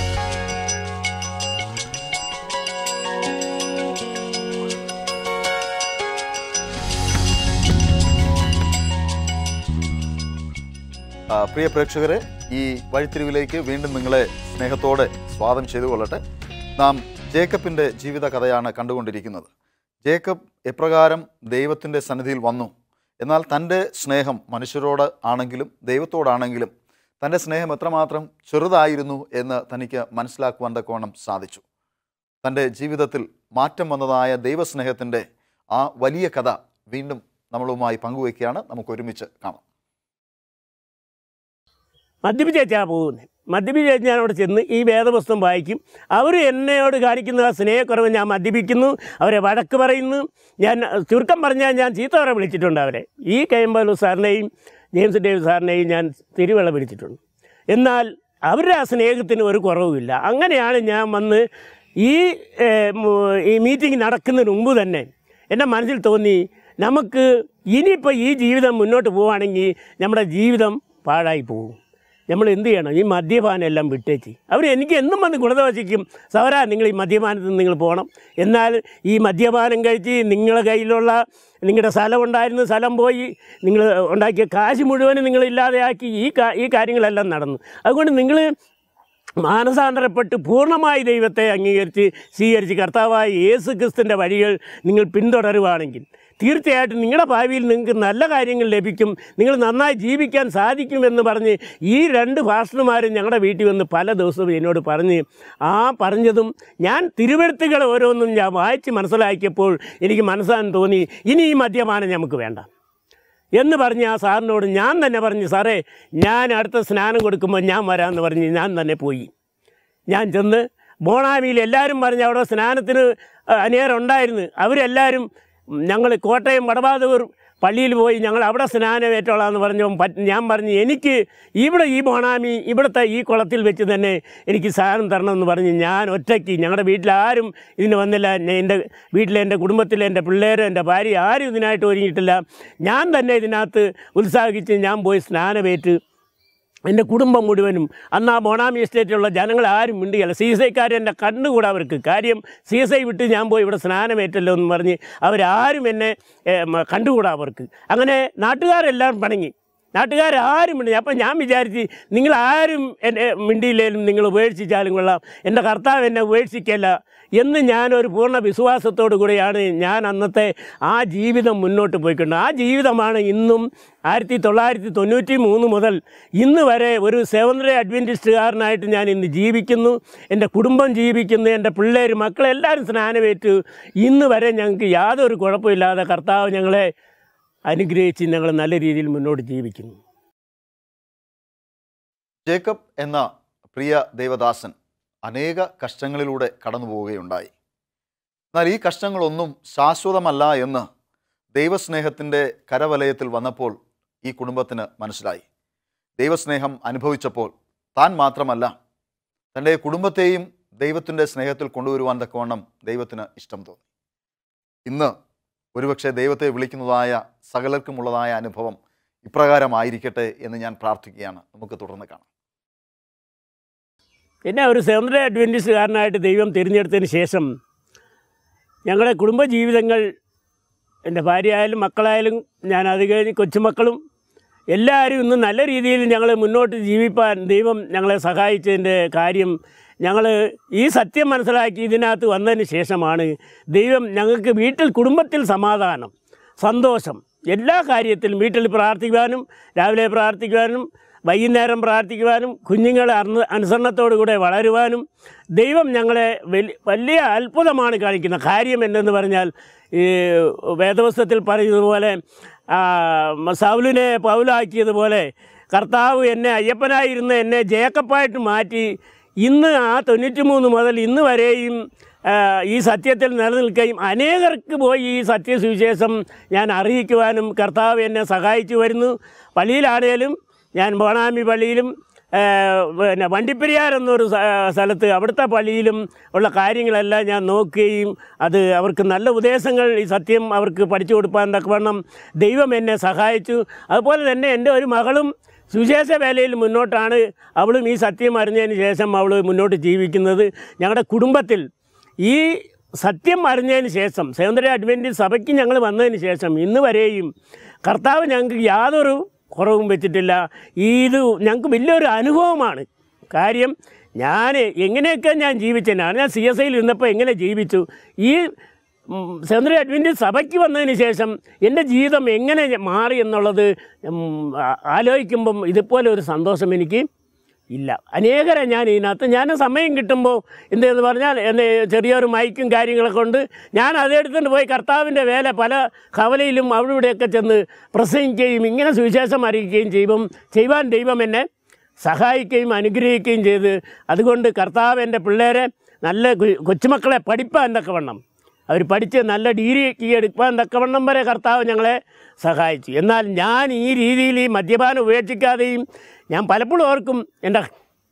ആ, പ്രിയ പ്രേക്ഷകരെ ഈ വഴിത്തിരിവിലേക്ക് വീണ്ടും നിങ്ങളെ സ്നേഹത്തോടെ സ്വാഗതം ചെയ്തു കൊള്ളട്ടെ നാം ജേക്കബിൻ്റെ ജീവിത കഥയാണ് കണ്ടുകൊണ്ടിരിക്കുന്നത് ജേക്കബ് എപ്രകാരം ദൈവത്തിൻ്റെ സന്നിധിയിൽ വന്നു എന്നാൽ തൻ്റെ സ്നേഹം മനുഷ്യരോട് ആണെങ്കിലും ദൈവത്തോടാണെങ്കിലും തൻ്റെ സ്നേഹം എത്രമാത്രം ചെറുതായിരുന്നു എന്ന് തനിക്ക് മനസ്സിലാക്കുവാൻ തക്കവണ്ണം സാധിച്ചു തൻ്റെ ജീവിതത്തിൽ മാറ്റം വന്നതായ ദൈവസ്നേഹത്തിൻ്റെ ആ വലിയ കഥ വീണ്ടും നമ്മളുമായി പങ്കുവയ്ക്കുകയാണ് നമുക്ക് ഒരുമിച്ച് കാണാം മദ്യപിച്ചേച്ചാ പോകുന്നത് മദ്യപിച്ചേച്ച് ഞാൻ അവിടെ ചെന്ന് ഈ വേദപുസ്തകം വായിക്കും അവർ എന്നോട് കാണിക്കുന്ന ആ സ്നേഹക്കുറവ് ഞാൻ മദ്യപിക്കുന്നു അവരെ വഴക്ക് പറയുന്നു ഞാൻ ചുരുക്കം പറഞ്ഞാൽ ഞാൻ ചീത്തവരെ വിളിച്ചിട്ടുണ്ട് അവരെ ഈ കയമ്പലു സാറിനെയും ജെയിംസ് ഡേവിഡ് സാറിനെയും ഞാൻ തിരുവള്ള വിളിച്ചിട്ടുണ്ട് എന്നാൽ അവരുടെ ആ സ്നേഹത്തിന് ഒരു കുറവുമില്ല അങ്ങനെയാണ് ഞാൻ വന്ന് ഈ ഏഹ്, മു- ഈ മീറ്റിംഗ് നടക്കുന്നതിന് മുമ്പ് തന്നെ എൻ്റെ മനസ്സിൽ തോന്നി നമുക്ക് ഇനിയിപ്പോൾ ഈ ജീവിതം മുന്നോട്ട് പോവുകയാണെങ്കിൽ നമ്മുടെ ജീവിതം പാഴായി പോകും നമ്മൾ എന്ത് ചെയ്യണം ഈ മദ്യപാനം എല്ലാം വിട്ടേച്ച് അവർ എനിക്ക് എന്നും വന്ന് ഗുണദോഷിക്കും സൗരാ നിങ്ങൾ ഈ മദ്യപാനത്തിൽ നിന്ന് നിങ്ങൾ പോകണം എന്നാൽ ഈ മദ്യപാനം കഴിച്ച് നിങ്ങളുടെ കയ്യിലുള്ള നിങ്ങളുടെ സ്ഥലം ഉണ്ടായിരുന്ന സ്ഥലം പോയി നിങ്ങൾ ഉണ്ടാക്കിയ കാശ് മുഴുവനും നിങ്ങൾ ഇല്ലാതെയാക്കി ഈ കാ ഈ കാര്യങ്ങളെല്ലാം നടന്നു അതുകൊണ്ട് നിങ്ങൾ മാനസാന്തരപ്പെട്ട് പൂർണ്ണമായി ദൈവത്തെ അംഗീകരിച്ച് സ്വീകരിച്ച് കർത്താവായ യേസു ക്രിസ്തുവിൻ്റെ വഴികൾ നിങ്ങൾ പിന്തുടരുവാണെങ്കിൽ തീർച്ചയായിട്ടും നിങ്ങളുടെ ഭാവിയിൽ നിങ്ങൾക്ക് നല്ല കാര്യങ്ങൾ ലഭിക്കും നിങ്ങൾ നന്നായി ജീവിക്കാൻ സാധിക്കുമെന്ന് പറഞ്ഞ് ഈ രണ്ട് ഭാഷണമാരും ഞങ്ങളുടെ വീട്ടിൽ വന്ന് പല ദിവസവും എന്നോട് പറഞ്ഞ് ആ പറഞ്ഞതും ഞാൻ തിരുവഴുത്തുകൾ ഓരോന്നും ഞാൻ വായിച്ച് മനസ്സിലാക്കിയപ്പോൾ എനിക്ക് മനസ്സാൻ തോന്നി ഇനി ഈ മദ്യപാനം നമുക്ക് വേണ്ട എന്ന് പറഞ്ഞ് ആ സാറിനോട് ഞാൻ തന്നെ പറഞ്ഞു സാറേ ഞാൻ അടുത്ത സ്നാനം കൊടുക്കുമ്പോൾ ഞാൻ വരാമെന്ന് പറഞ്ഞ് ഞാൻ തന്നെ പോയി ഞാൻ ചെന്ന് ബോണാമിയിൽ എല്ലാവരും പറഞ്ഞ് അവിടെ സ്നാനത്തിന് അനേരുണ്ടായിരുന്നു അവരെല്ലാവരും ഞങ്ങൾ കോട്ടയം വടബാദൂർ പള്ളിയിൽ പോയി ഞങ്ങൾ അവിടെ സ്നാനം ഏറ്റോളാന്ന് പറഞ്ഞു പറ്റ് ഞാൻ പറഞ്ഞു എനിക്ക് ഇവിടെ ഈ ബോണാമി ഇവിടുത്തെ ഈ കുളത്തിൽ വെച്ച് തന്നെ എനിക്ക് സാധനം തരണമെന്ന് പറഞ്ഞ് ഞാൻ ഒറ്റയ്ക്ക് ഞങ്ങളുടെ വീട്ടിലാരും ഇതിന് വന്നില്ല ഞാൻ എൻ്റെ വീട്ടിലെ എൻ്റെ കുടുംബത്തിലെ എൻ്റെ പിള്ളേരും എൻ്റെ ഭാര്യ ആരും ഇതിനായിട്ട് ഒരുങ്ങിയിട്ടില്ല ഞാൻ തന്നെ ഇതിനകത്ത് ഉത്സാഹിച്ച് ഞാൻ പോയി സ്നാനമേറ്റ് എൻ്റെ കുടുംബം മുഴുവനും അന്ന് ആ ബോണാമി എസ്റ്റേറ്റിലുള്ള ജനങ്ങൾ ആരും മിണ്ടുകയല്ല സി എസ് ഐക്കാർ എൻ്റെ കണ്ണുകൂടെ അവർക്ക് കാര്യം സി എസ് ഐ വിട്ട് ഞാൻ പോയി ഇവിടെ സ്നാനമേറ്റല്ലോ എന്ന് പറഞ്ഞ് അവരാരും എന്നെ ഏ, മ, കണ്ടുകൂടാ അവർക്ക് അങ്ങനെ നാട്ടുകാരെല്ലാം പണങ്ങി നാട്ടുകാരും മിണ്ടി അപ്പം ഞാൻ വിചാരിച്ച് നിങ്ങൾ ആരും എന്നെ മിണ്ടിയില്ലേലും നിങ്ങൾ ഉപേക്ഷിച്ചാലും കൊള്ളാം എൻ്റെ കർത്താവ് എന്നെ ഉപേക്ഷിക്കല്ല എന്ന് ഞാനൊരു പൂർണ്ണ വിശ്വാസത്തോടു കൂടിയാണ് ഞാൻ അന്നത്തെ ആ ജീവിതം മുന്നോട്ട് പോയിക്കൊണ്ട് ആ ജീവിതമാണ് ഇന്നും ആയിരത്തി തൊള്ളായിരത്തി തൊണ്ണൂറ്റി മൂന്ന് മുതൽ ഇന്ന് വരെ ഒരു സെവൻഡറി അഡ്വൻറ്റിസ്റ്റുകാരനായിട്ട് ഞാൻ ഇന്ന് ജീവിക്കുന്നു എൻ്റെ കുടുംബം ജീവിക്കുന്നു എൻ്റെ പിള്ളേർ മക്കളെല്ലാവരും സ്നാനമേറ്റു ഇന്ന് വരെ ഞങ്ങൾക്ക് യാതൊരു കുഴപ്പമില്ലാതെ കർത്താവ് ഞങ്ങളെ അനുഗ്രഹിച്ച് ഞങ്ങൾ നല്ല രീതിയിൽ മുന്നോട്ട് ജീവിക്കുന്നു ജേക്കബ് എന്ന പ്രിയ ദേവദാസൻ അനേക കഷ്ടങ്ങളിലൂടെ കടന്നു പോവുകയുണ്ടായി എന്നാൽ ഈ കഷ്ടങ്ങളൊന്നും ശാശ്വതമല്ല എന്ന് ദൈവസ്നേഹത്തിൻ്റെ കരവലയത്തിൽ വന്നപ്പോൾ ഈ കുടുംബത്തിന് മനസ്സിലായി ദൈവസ്നേഹം അനുഭവിച്ചപ്പോൾ താൻ മാത്രമല്ല തൻ്റെ കുടുംബത്തെയും ദൈവത്തിൻ്റെ സ്നേഹത്തിൽ കൊണ്ടുവരുവാൻ തക്കവണ്ണം ദൈവത്തിന് ഇഷ്ടം തോന്നി ഇന്ന് ഒരുപക്ഷെ ദൈവത്തെ വിളിക്കുന്നതായ സകലർക്കുമുള്ളതായ അനുഭവം ഇപ്രകാരമായിരിക്കട്ടെ എന്ന് ഞാൻ പ്രാർത്ഥിക്കുകയാണ് നമുക്ക് തുടർന്ന് കാണാം എന്നെ ഒരു സെവൻഡറി അഡ്വൻറ്റിസ്റ്റുകാരനായിട്ട് ദൈവം തിരഞ്ഞെടുത്തതിന് ശേഷം ഞങ്ങളുടെ കുടുംബജീവിതങ്ങൾ എൻ്റെ ഭാര്യയായാലും മക്കളായാലും ഞാൻ അത് കഴിഞ്ഞ് കൊച്ചുമക്കളും എല്ലാവരും ഇന്ന് നല്ല രീതിയിൽ ഞങ്ങൾ മുന്നോട്ട് ജീവിപ്പാൻ ദൈവം ഞങ്ങളെ സഹായിച്ചതിൻ്റെ കാര്യം ഞങ്ങൾ ഈ സത്യം മനസ്സിലാക്കി ഇതിനകത്ത് വന്നതിന് ശേഷമാണ് ദൈവം ഞങ്ങൾക്ക് വീട്ടിൽ കുടുംബത്തിൽ സമാധാനം സന്തോഷം എല്ലാ കാര്യത്തിലും വീട്ടിൽ പ്രാർത്ഥിക്കുവാനും രാവിലെ പ്രാർത്ഥിക്കുവാനും വൈകുന്നേരം പ്രാർത്ഥിക്കുവാനും കുഞ്ഞുങ്ങളെ അർന്ന് അനുസരണത്തോടു കൂടെ വളരുവാനും ദൈവം ഞങ്ങളെ വലിയ വലിയ അത്ഭുതമാണ് കാണിക്കുന്ന കാര്യം എന്തെന്ന് പറഞ്ഞാൽ ഈ വേദവസ്തത്തിൽ പറയുന്നത് പോലെ ആ, സൗലിനെ പൗലാക്കിയതുപോലെ കർത്താവ് എന്നെ അയ്യപ്പനായിരുന്ന എന്നെ ജേക്കപ്പായിട്ട് മാറ്റി ഇന്ന് ആ തൊണ്ണൂറ്റി മൂന്ന് മുതൽ ഇന്ന് വരെയും ആ, ഈ സത്യത്തിൽ നിലനിൽക്കുകയും അനേകർക്ക് പോയി ഈ സത്യസുവിശേഷം ഞാൻ അറിയിക്കുവാനും കർത്താവ് എന്നെ സഹായിച്ചു വരുന്നു പള്ളിയിലാണേലും ഞാൻ ബോണാമി പള്ളിയിലും ആ, പിന്നെ വണ്ടിപ്പെരിയാർ എന്നൊരു സ- സ്ഥലത്ത് അവിടുത്തെ പള്ളിയിലും ഉള്ള കാര്യങ്ങളെല്ലാം ഞാൻ നോക്കുകയും അത് അവർക്ക് നല്ല ഉപദേശങ്ങൾ ഈ സത്യം അവർക്ക് പഠിച്ചു കൊടുക്കാൻ തക്കവണ്ണം ദൈവം എന്നെ സഹായിച്ചു അതുപോലെ തന്നെ എൻ്റെ ഒരു മകളും സുവിശേഷ വേലയിൽ മുന്നോട്ടാണ് അവളും ഈ സത്യം അറിഞ്ഞതിന് ശേഷം അവൾ മുന്നോട്ട് ജീവിക്കുന്നത് ഞങ്ങളുടെ കുടുംബത്തിൽ ഈ സത്യം അറിഞ്ഞതിന് ശേഷം സെവന്തര അഡ്വൻറ്റേജ് സഭയ്ക്ക് ഞങ്ങൾ വന്നതിന് ശേഷം ഇന്ന് വരെയും കർത്താവ് ഞങ്ങൾക്ക് യാതൊരു കുറവും വെച്ചിട്ടില്ല ഇത് ഞങ്ങൾക്ക് വലിയൊരു അനുഭവമാണ് കാര്യം ഞാൻ എങ്ങനെയൊക്കെ ഞാൻ ജീവിച്ചതിനാണ് ഞാൻ സി എസ് ഐയിൽ ഇരുന്നപ്പോൾ എങ്ങനെ ജീവിച്ചു ഈ സെവന്തര അഡ്വൻറ്റേജ് സഭയ്ക്ക് വന്നതിന് ശേഷം എൻ്റെ ജീവിതം എങ്ങനെ മാറി എന്നുള്ളത് ഉം, ആ- ആലോചിക്കുമ്പം ഇതുപോലെ ഒരു സന്തോഷം എനിക്ക് ഇല്ല അനേകരെ ഞാൻ ഇതിനകത്ത് ഞാൻ സമയം കിട്ടുമ്പോൾ എന്തെന്ന് പറഞ്ഞാൽ എന്നെ ചെറിയൊരു മൈക്കും കാര്യങ്ങളൊക്കെ കൊണ്ട് ഞാൻ അതെടുത്തുകൊണ്ട് പോയി കർത്താവിൻ്റെ വേല പല കവലയിലും അവിടെ ഇവിടെയൊക്കെ ചെന്ന് പ്രസംഗിക്കുകയും ഇങ്ങനെ സുവിശേഷം അറിയിക്കുകയും ചെയ്യും ചെയ്യുവാൻ ദൈവം എന്നെ സഹായിക്കുകയും അനുഗ്രഹിക്കുകയും ചെയ്ത് അതുകൊണ്ട് കർത്താവ് എൻ്റെ പിള്ളേരെ നല്ല കു- കൊച്ചുമക്കളെ പഠിപ്പാൻ തക്കവണ്ണം അവർ പഠിച്ച് നല്ല ഡിഗ്രി എടുക്കാൻ തക്കവണ്ണം വരെ കർത്താവ് ഞങ്ങളെ സഹായിച്ചു എന്നാൽ ഞാൻ ഈ രീതിയിൽ ഈ മദ്യപാനം ഉപേക്ഷിക്കാതെയും ഞാൻ പലപ്പോഴും ഓർക്കും എൻ്റെ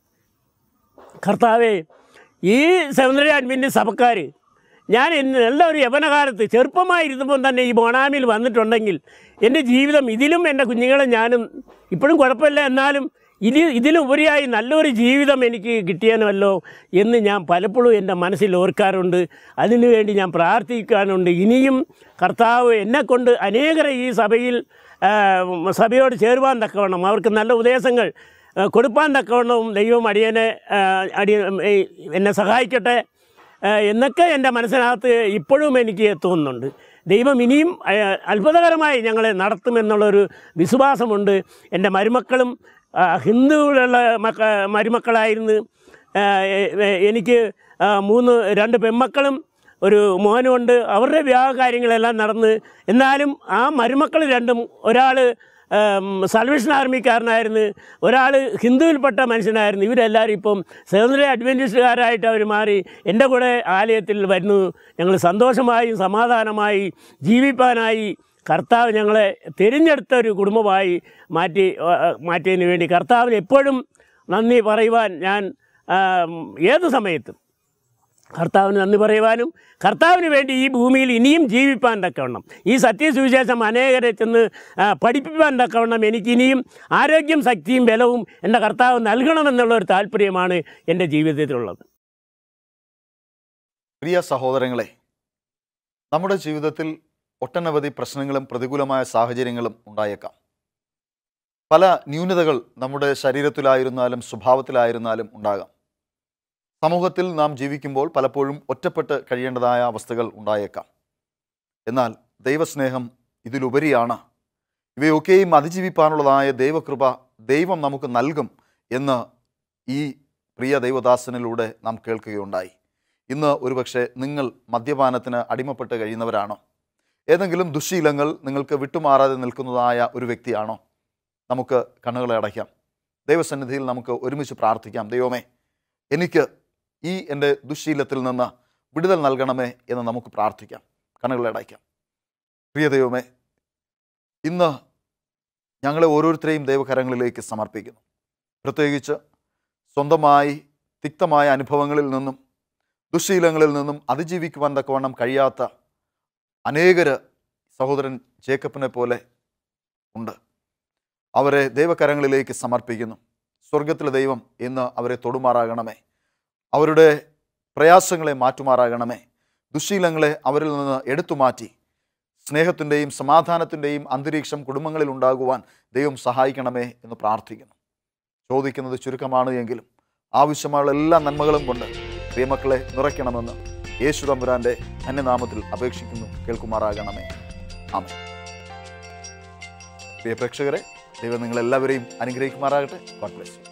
കർത്താവേ ഈ സെവനറി അഡ്മിൻ്റെ സഭക്കാർ ഞാൻ ഇന്ന് നല്ല ഒരു യവനകാലത്ത് ചെറുപ്പമായിരുന്നപ്പോൾ തന്നെ ഈ ബോണാമിൽ വന്നിട്ടുണ്ടെങ്കിൽ എൻ്റെ ജീവിതം ഇതിലും എൻ്റെ കുഞ്ഞുങ്ങളെ ഞാനും ഇപ്പോഴും കുഴപ്പമില്ല എന്നാലും ഇനി ഇതിലുപരിയായി നല്ലൊരു ജീവിതം എനിക്ക് കിട്ടിയാനുമല്ലോ എന്ന് ഞാൻ പലപ്പോഴും എൻ്റെ മനസ്സിൽ ഓർക്കാറുണ്ട് അതിനുവേണ്ടി ഞാൻ പ്രാർത്ഥിക്കാനുണ്ട് ഇനിയും കർത്താവ് എന്നെക്കൊണ്ട് അനേകരെ ഈ സഭയിൽ ആ, സഭയോട് ചേരുവാൻ തക്കവണ്ണം അവർക്ക് നല്ല ഉപദേശങ്ങൾ ആ, കൊടുപ്പാൻ തക്കവണ്ണവും ദൈവം അടിയനെ ആ, അടിയ ഏ, എന്നെ സഹായിക്കട്ടെ ആ, എന്നൊക്കെ എൻ്റെ മനസ്സിനകത്ത് ഇപ്പോഴും എനിക്ക് തോന്നുന്നുണ്ട് ദൈവം ഇനിയും ആ, അത്ഭുതകരമായി ഞങ്ങളെ നടത്തുമെന്നുള്ളൊരു വിശ്വാസമുണ്ട് എൻ്റെ മരുമക്കളും ആ, ഹിന്ദുവിലുള്ള മക്ക മരുമക്കളായിരുന്നു ആ, എ- എ- എനിക്ക് ആ, മൂന്ന് രണ്ട് പെൺമക്കളും ഒരു മോനുമുണ്ട് അവരുടെ വിവാഹ കാര്യങ്ങളെല്ലാം നടന്ന് എന്നാലും ആ മരുമക്കൾ രണ്ടും ഒരാൾ സൽവേഷൻ ആർമിക്കാരനായിരുന്നു ഒരാൾ ഹിന്ദുവിൽപ്പെട്ട മനുഷ്യനായിരുന്നു ഇവരെല്ലാവരും ഇപ്പം സ്വതന്ത്ര അഡ്വൻറ്റിസ്റ്റുകാരായിട്ട് അവർ മാറി എൻ്റെ കൂടെ ആലയത്തിൽ വരുന്നു ഞങ്ങൾ സന്തോഷമായും സമാധാനമായി ജീവിപ്പാനായി കർത്താവ് ഞങ്ങളെ തിരഞ്ഞെടുത്ത ഒരു കുടുംബമായി മാറ്റി ആ, മാറ്റിയതിന് വേണ്ടി കർത്താവിന് എപ്പോഴും നന്ദി പറയുവാൻ ഞാൻ ആ, ഏത് സമയത്തും കർത്താവിന് നന്ദി പറയുവാനും കർത്താവിന് വേണ്ടി ഈ ഭൂമിയിൽ ഇനിയും ജീവിപ്പാൻ തക്കവണ്ണം ഈ സത്യസുവിശേഷം അനേകരെ ചെന്ന് ആ, പഠിപ്പിക്കാൻ തക്കവണ്ണം എനിക്ക് ഇനിയും ആരോഗ്യം ശക്തിയും ബലവും എൻ്റെ കർത്താവ് നൽകണമെന്നുള്ള ഒരു താല്പര്യമാണ് എൻ്റെ ജീവിതത്തിലുള്ളത് പ്രിയ സഹോദരങ്ങളെ നമ്മുടെ ജീവിതത്തിൽ ഒട്ടനവധി പ്രശ്നങ്ങളും പ്രതികൂലമായ സാഹചര്യങ്ങളും ഉണ്ടായേക്കാം പല ന്യൂനതകൾ നമ്മുടെ ശരീരത്തിലായിരുന്നാലും സ്വഭാവത്തിലായിരുന്നാലും ഉണ്ടാകാം സമൂഹത്തിൽ നാം ജീവിക്കുമ്പോൾ പലപ്പോഴും ഒറ്റപ്പെട്ട് കഴിയേണ്ടതായ അവസ്ഥകൾ ഉണ്ടായേക്കാം എന്നാൽ ദൈവസ്നേഹം ഇതിലുപരിയാണ് ഇവയൊക്കെയും അതിജീവിപ്പാനുള്ളതായ ദൈവകൃപ ദൈവം നമുക്ക് നൽകും എന്ന് ഈ പ്രിയ ദൈവദാസനിലൂടെ നാം കേൾക്കുകയുണ്ടായി ഇന്ന് ഒരുപക്ഷെ നിങ്ങൾ മദ്യപാനത്തിന് അടിമപ്പെട്ട് കഴിയുന്നവരാണോ ഏതെങ്കിലും ദുശീലങ്ങൾ നിങ്ങൾക്ക് വിട്ടുമാറാതെ നിൽക്കുന്നതായ ഒരു വ്യക്തിയാണോ നമുക്ക് കണ്ണുകളെ അടയ്ക്കാം ദൈവസന്നിധിയിൽ നമുക്ക് ഒരുമിച്ച് പ്രാർത്ഥിക്കാം ദൈവമേ എനിക്ക് ഈ എൻ്റെ ദുശീലത്തിൽ നിന്ന് വിടുതൽ നൽകണമേ എന്ന് നമുക്ക് പ്രാർത്ഥിക്കാം കണ്ണുകളെ അടയ്ക്കാം പ്രിയ ദൈവമേ ഇന്ന് ഞങ്ങളെ ഓരോരുത്തരെയും ദൈവകരങ്ങളിലേക്ക് സമർപ്പിക്കുന്നു പ്രത്യേകിച്ച് സ്വന്തമായി തിക്തമായ അനുഭവങ്ങളിൽ നിന്നും ദുശീലങ്ങളിൽ നിന്നും അതിജീവിക്കുവാൻ തക്കവണ്ണം കഴിയാത്ത അനേകര് സഹോദരൻ ജേക്കബിനെ പോലെ ഉണ്ട് അവരെ ദൈവകരങ്ങളിലേക്ക് സമർപ്പിക്കുന്നു സ്വർഗത്തിലെ ദൈവം ഇന്ന് അവരെ തൊടുമാറാകണമേ അവരുടെ പ്രയാസങ്ങളെ മാറ്റുമാറാകണമേ ദുശീലങ്ങളെ അവരിൽ നിന്ന് എടുത്തു മാറ്റി സ്നേഹത്തിൻ്റെയും സമാധാനത്തിൻ്റെയും അന്തരീക്ഷം കുടുംബങ്ങളിൽ ഉണ്ടാകുവാൻ ദൈവം സഹായിക്കണമേ എന്ന് പ്രാർത്ഥിക്കുന്നു ചോദിക്കുന്നത് ചുരുക്കമാണ് എങ്കിലും ആവശ്യമായ എല്ലാ നന്മകളും കൊണ്ട് പ്രിയമക്കളെ നിറയ്ക്കണമെന്ന് യേശു തമ്പുരാൻ്റെ ധന്യനാമത്തിൽ അപേക്ഷിക്കുന്നു കേൾക്കുമാറാകണമേ ആമേ പ്രിയ പ്രേക്ഷകരെ ദൈവം നിങ്ങളെല്ലാവരെയും അനുഗ്രഹിക്കുമാറാകട്ടെ ഗോഡ് ബ്ലെസ് യു